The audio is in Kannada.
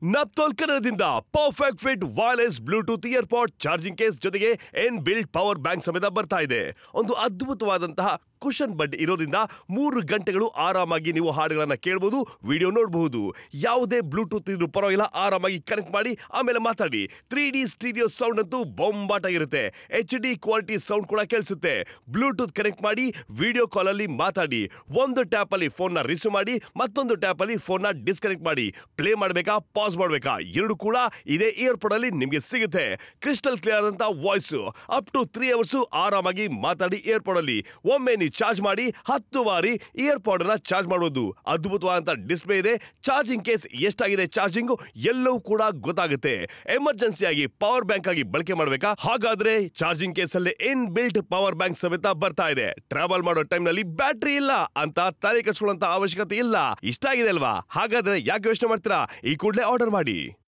ನಪ್ತೋಲ್ ಕನ್ನಡದಿಂದ perfect fit wireless bluetooth earpod charging case ಜೊತೆಗೆ ಎನ್ ಬಿಲ್ಡ್ ಪವರ್ ಬ್ಯಾಂಕ್ ಸಮೇತ ಬರ್ತಾ ಇದೆ ಒಂದು ಅದ್ಭುತವಾದಂತಹ ಕುಶನ್ ಬಡ್ ಇರೋದ್ರಿಂದ ಮೂರು ಗಂಟೆಗಳು ಆರಾಮಾಗಿ ನೀವು ಹಾಡುಗಳನ್ನ ಕೇಳಬಹುದು ವಿಡಿಯೋ ನೋಡಬಹುದು ಯಾವುದೇ ಬ್ಲೂಟೂತ್ ಇದ್ರೂ ಪರವಾಗಿಲ್ಲ ಆರಾಮಾಗಿ ಕನೆಕ್ಟ್ ಮಾಡಿ ಆಮೇಲೆ ಮಾತಾಡಿ ತ್ರೀ ಡಿ ಸ್ಟೀರಿಯೋ ಸೌಂಡ್ ಅಂತೂ ಬೊಂಬಾಟ ಇರುತ್ತೆ ಎಚ್ ಡಿ ಕ್ವಾಲಿಟಿ ಸೌಂಡ್ ಕೂಡ ಕೇಳಿಸುತ್ತೆ ಬ್ಲೂಟೂತ್ ಕನೆಕ್ಟ್ ಮಾಡಿ ವಿಡಿಯೋ ಕಾಲ್ ಅಲ್ಲಿ ಮಾತಾಡಿ ಒಂದು ಟ್ಯಾಪ್ ಅಲ್ಲಿ ಫೋನ್ ನ ರಿಸೀವ್ ಮಾಡಿ ಮತ್ತೊಂದು ಟ್ಯಾಪ್ ಅಲ್ಲಿ ಫೋನ್ ನ ಡಿಸ್ಕನೆಕ್ಟ್ ಮಾಡಿ ಪ್ಲೇ ಮಾಡಬೇಕಾ ಪಾಸ್ ಮಾಡಬೇಕಾ ಎರಡು ಕೂಡ ಇದೇ ಇಯರ್ಪೋರ್ಟ್ ಅಲ್ಲಿ ನಿಮಗೆ ಸಿಗುತ್ತೆ ಕ್ರಿಸ್ಟಲ್ ಕ್ಲಿಯರ್ ಅಂತ voice up to three hours ಆರಾಮಾಗಿ ಮಾತಾಡಿ ಏರ್ಪೋರ್ಟ್ ಅಲ್ಲಿ ಒಮ್ಮೆ ನೀವು ಚಾರ್ಜ್ ಮಾಡಿ ಹತ್ತು ಬಾರಿ ಇಯರ್ಪಾಡ್ ಅನ್ನ ಚಾರ್ಜ್ ಮಾಡಬಹುದು ಅದ್ಭುತವಾದಂತ ಡಿಸ್ಪ್ಲೇ ಇದೆ ಚಾರ್ಜಿಂಗ್ ಕೇಸ್ ಎಷ್ಟಾಗಿದೆ ಚಾರ್ಜಿಂಗ್ ಎಲ್ಲವೂ ಕೂಡ ಗೊತ್ತಾಗುತ್ತೆ ಎಮರ್ಜೆನ್ಸಿ ಆಗಿ ಪವರ್ ಬ್ಯಾಂಕ್ ಆಗಿ ಬಳಕೆ ಮಾಡಬೇಕಾ ಹಾಗಾದ್ರೆ ಚಾರ್ಜಿಂಗ್ ಕೇಸ್ ಅಲ್ಲಿ ಇನ್ ಬಿಲ್ಟ್ ಪವರ್ ಬ್ಯಾಂಕ್ ಸಮೇತ ಬರ್ತಾ ಇದೆ ಟ್ರಾವೆಲ್ ಮಾಡೋ ಟೈಮ್ ನಲ್ಲಿ ಬ್ಯಾಟ್ರಿ ಇಲ್ಲ ಅಂತ ತಲೆ ಕೆಡಿಸ್ಕೊಳ್ಳುವಂತ ಅವಶ್ಯಕತೆ ಇಲ್ಲ ಇಷ್ಟ ಆಗಿದೆ ಅಲ್ವಾ ಹಾಗಾದ್ರೆ ಯಾಕೆ ಯೋಚನೆ ಮಾಡ್ತೀರಾ ಈ ಕೂಡಲೇ ಆರ್ಡರ್ ಮಾಡಿ